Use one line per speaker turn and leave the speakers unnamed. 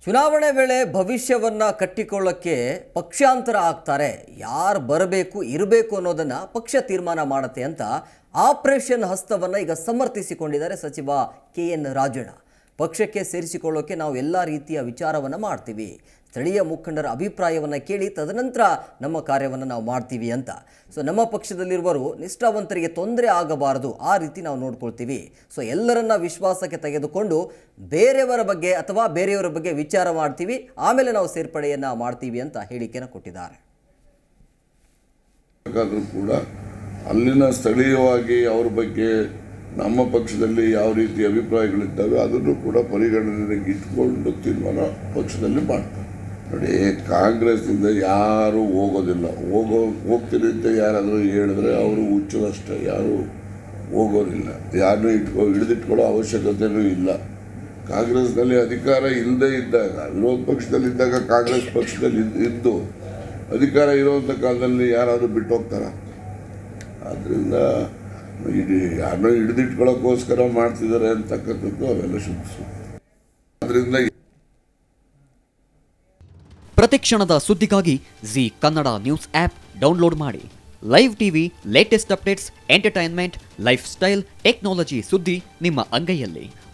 ಚುನಾವಣೆ ವೇಳೆ ಭವಿಷ್ಯವನ್ನ ಕಟ್ಟಿಕೊಳ್ಳೋಕ್ಕೆ ಪಕ್ಷಾಂತರ ಆಗ್ತಾರೆ ಯಾರು ಬರಬೇಕು ಇರಬೇಕು ಅನ್ನೋದನ್ನ ಪಕ್ಷ ತೀರ್ಮಾನ ಮಾಡುತ್ತೆ ಅಂತ ಆಪರೇಷನ್ ಹಸ್ತವನ್ನ ಈಗ ಸಮರ್ಥಿಸಿಕೊಂಡಿದ್ದಾರೆ ಸಚಿವ ಕೆ ಎನ್ ರಾಜಣ್ಣ ಪಕ್ಷಕ್ಕೆ ಸೇರಿಸಿಕೊಳ್ಳೋಕೆ ನಾವು ಎಲ್ಲ ರೀತಿಯ ವಿಚಾರವನ್ನು ಮಾಡ್ತೀವಿ ಸ್ಥಳೀಯ ಮುಖಂಡರ ಅಭಿಪ್ರಾಯವನ್ನು ಕೇಳಿ ತದನಂತರ ನಮ್ಮ ಕಾರ್ಯವನ್ನು ನಾವು ಮಾಡ್ತೀವಿ ಅಂತ ಸೊ ನಮ್ಮ ಪಕ್ಷದಲ್ಲಿರುವರು ನಿಷ್ಠಾವಂತರಿಗೆ ತೊಂದರೆ ಆಗಬಾರದು ಆ ರೀತಿ ನಾವು ನೋಡ್ಕೊಳ್ತೀವಿ ಸೊ ಎಲ್ಲರನ್ನ ವಿಶ್ವಾಸಕ್ಕೆ ತೆಗೆದುಕೊಂಡು ಬೇರೆಯವರ ಬಗ್ಗೆ ಅಥವಾ ಬೇರೆಯವರ ಬಗ್ಗೆ ವಿಚಾರ ಮಾಡ್ತೀವಿ ಆಮೇಲೆ ನಾವು ಸೇರ್ಪಡೆಯನ್ನು ಮಾಡ್ತೀವಿ ಅಂತ ಹೇಳಿಕೆಯನ್ನು ಕೊಟ್ಟಿದ್ದಾರೆ
ಬೇಕಾದರೂ ಕೂಡ ಅಲ್ಲಿನ ಸ್ಥಳೀಯವಾಗಿ ಅವ್ರ ಬಗ್ಗೆ ನಮ್ಮ ಪಕ್ಷದಲ್ಲಿ ಯಾವ ರೀತಿ ಅಭಿಪ್ರಾಯಗಳಿದ್ದಾವೆ ಅದನ್ನು ಕೂಡ ಪರಿಗಣನೆಗೆ ಇಟ್ಕೊಂಡು ತೀರ್ಮಾನ ಪಕ್ಷದಲ್ಲಿ ಮಾಡ್ತಾರೆ ನೋಡಿ ಕಾಂಗ್ರೆಸ್ನಿಂದ ಯಾರು ಹೋಗೋದಿಲ್ಲ ಹೋಗೋ ಹೋಗ್ತೀರಿ ಅಂತ ಯಾರಾದರೂ ಹೇಳಿದ್ರೆ ಅವರು ಹುಚ್ಚದಷ್ಟೇ ಯಾರು ಹೋಗೋದಿಲ್ಲ ಯಾರನ್ನೂ ಇಟ್ಕೊ ಹಿಡಿದಿಟ್ಕೊಳ್ಳೋ ಅವಶ್ಯಕತೆಯೂ ಇಲ್ಲ ಕಾಂಗ್ರೆಸ್ನಲ್ಲಿ ಅಧಿಕಾರ ಇಲ್ಲದೇ ಇದ್ದಾಗ ವಿರೋಧ ಪಕ್ಷದಲ್ಲಿ ಇದ್ದಾಗ ಕಾಂಗ್ರೆಸ್ ಪಕ್ಷದಲ್ಲಿ ಇದ್- ಇದ್ದು ಅಧಿಕಾರ ಇರುವಂಥ ಕಾಲದಲ್ಲಿ ಯಾರಾದರೂ ಬಿಟ್ಟು ಹೋಗ್ತಾರ ಆದ್ದರಿಂದ ಇಡೀ ಯಾರನ್ನೋ ಹಿಡಿದಿಟ್ಕೊಳ್ಳೋಕ್ಕೋಸ್ಕರ ಮಾಡ್ತಿದ್ದಾರೆ ಅಂತಕ್ಕಂಥದ್ದು ಅವೆಲ್ಲ ಶುದ್ಧ ಸುಳ್ಳು. ಅದರಿಂದ
ಪ್ರತಿಕ್ಷಣದ ಸುದ್ದಿಗಾಗಿ Zee Kannada news app download ಮಾಡಿ live TV latest updates entertainment lifestyle technology ಸುದ್ದಿ ನಿಮ್ಮ ಅಂಗೈಯಲ್ಲಿ